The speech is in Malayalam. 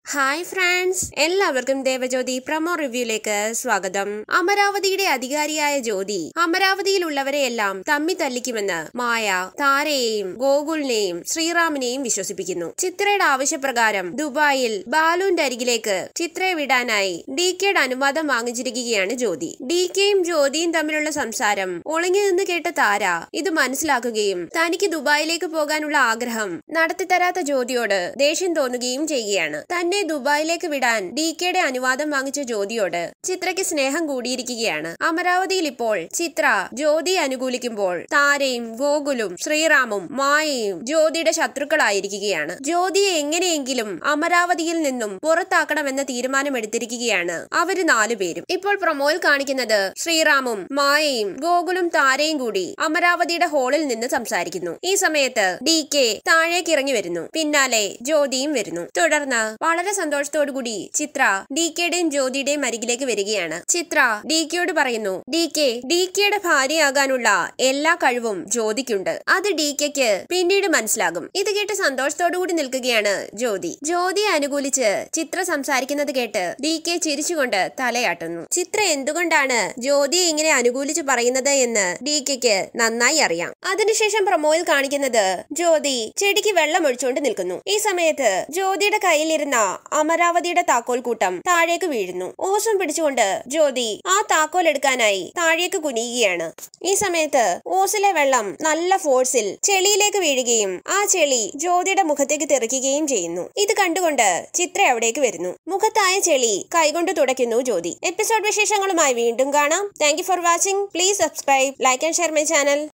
ഹായ് ഫ്രണ്ട്സ് എല്ലാവർക്കും ദേവജ്യോതി പ്രമോ റിവ്യൂലേക്ക് സ്വാഗതം അമരാവതിയുടെ അധികാരിയായ ജ്യോതി അമരാവതിയിലുള്ളവരെയെല്ലാം തമ്മി തല്ലിക്കുമെന്ന് മായ താരയെയും ഗോകുലിനെയും ശ്രീറാമിനെയും വിശ്വസിപ്പിക്കുന്നു ചിത്രയുടെ ആവശ്യപ്രകാരം ദുബായിൽ ബാലുവിന്റെ അരികിലേക്ക് ചിത്രയെ വിടാനായി ഡി കെയുടെ അനുവാദം വാങ്ങിച്ചിരിക്കുകയാണ് ജ്യോതി ഡി കെയും ജ്യോതിയും തമ്മിലുള്ള സംസാരം ഒളിഞ്ഞു നിന്ന് കേട്ട താര ഇത് മനസ്സിലാക്കുകയും തനിക്ക് ദുബായിലേക്ക് പോകാനുള്ള ആഗ്രഹം നടത്തിത്തരാത്ത ജ്യോതിയോട് ദേഷ്യം തോന്നുകയും ചെയ്യുകയാണ് തന്നെ ദുബായിലേക്ക് വിടാൻ ഡി കെയുടെ അനുവാദം വാങ്ങിച്ച ജ്യോതിയോട് ചിത്രയ്ക്ക് സ്നേഹം കൂടിയിരിക്കുകയാണ് അമരാവതിയിൽ ഇപ്പോൾ ചിത്ര ജ്യോതിയെ അനുകൂലിക്കുമ്പോൾ താരയും ഗോകുലും ശ്രീറാമും മായയും ജ്യോതിയുടെ ശത്രുക്കളായിരിക്കുകയാണ് ജ്യോതിയെ എങ്ങനെയെങ്കിലും അമരാവതിയിൽ നിന്നും പുറത്താക്കണമെന്ന തീരുമാനമെടുത്തിരിക്കുകയാണ് അവര് നാലുപേരും ഇപ്പോൾ പ്രൊമോയിൽ കാണിക്കുന്നത് ശ്രീറാമും മായയും ഗോകുലും താരയും കൂടി അമരാവതിയുടെ ഹോളിൽ നിന്ന് സംസാരിക്കുന്നു ഈ സമയത്ത് ഡി കെ താഴേക്ക് ഇറങ്ങി വരുന്നു പിന്നാലെ ജ്യോതിയും വരുന്നു തുടർന്ന് വളരെ സന്തോഷത്തോടു കൂടി ചിത്ര ഡി കെയുടെയും ജ്യോതിയുടെയും അരികിലേക്ക് വരികയാണ് ചിത്ര ഡി കെയോട് പറയുന്നു ഡി കെ ഡി കെയുടെ ഭാര്യയാകാനുള്ള എല്ലാ കഴിവും ജ്യോതിക്കുണ്ട് അത് ഡി കെക്ക് പിന്നീട് മനസ്സിലാകും ഇത് കേട്ട് സന്തോഷത്തോടു കൂടി നിൽക്കുകയാണ് ജ്യോതി ജ്യോതിയെ അനുകൂലിച്ച് ചിത്ര സംസാരിക്കുന്നത് കേട്ട് ഡി കെ ചിരിച്ചുകൊണ്ട് തലയാട്ടുന്നു ചിത്ര എന്തുകൊണ്ടാണ് ജ്യോതിയെ ഇങ്ങനെ അനുകൂലിച്ച് പറയുന്നത് എന്ന് ഡി കെക്ക് നന്നായി അറിയാം അതിനുശേഷം പ്രൊമോയിൽ കാണിക്കുന്നത് ജ്യോതി ചെടിക്ക് വെള്ളം ഒഴിച്ചുകൊണ്ട് നിൽക്കുന്നു ഈ സമയത്ത് ജ്യോതിയുടെ കയ്യിലിരുന്ന അമരാവതിയുടെ താക്കോൽ കൂട്ടം താഴേക്ക് വീഴുന്നു ഓസം പിടിച്ചുകൊണ്ട് ജ്യോതി ആ താക്കോൽ എടുക്കാനായി താഴേക്ക് കുനിയുകയാണ് ഈ സമയത്ത് ഓസിലെ വെള്ളം നല്ല ഫോഴ്സിൽ ചെളിയിലേക്ക് വീഴുകയും ആ ചെളി ജ്യോതിയുടെ മുഖത്തേക്ക് തെറിക്കുകയും ചെയ്യുന്നു ഇത് കണ്ടുകൊണ്ട് ചിത്ര അവിടേക്ക് വരുന്നു മുഖത്തായ ചെളി കൈകൊണ്ട് തുടയ്ക്കുന്നു ജ്യോതി എപ്പിസോഡ് വിശേഷങ്ങളുമായി വീണ്ടും കാണാം thank for watching please subscribe like and share my channel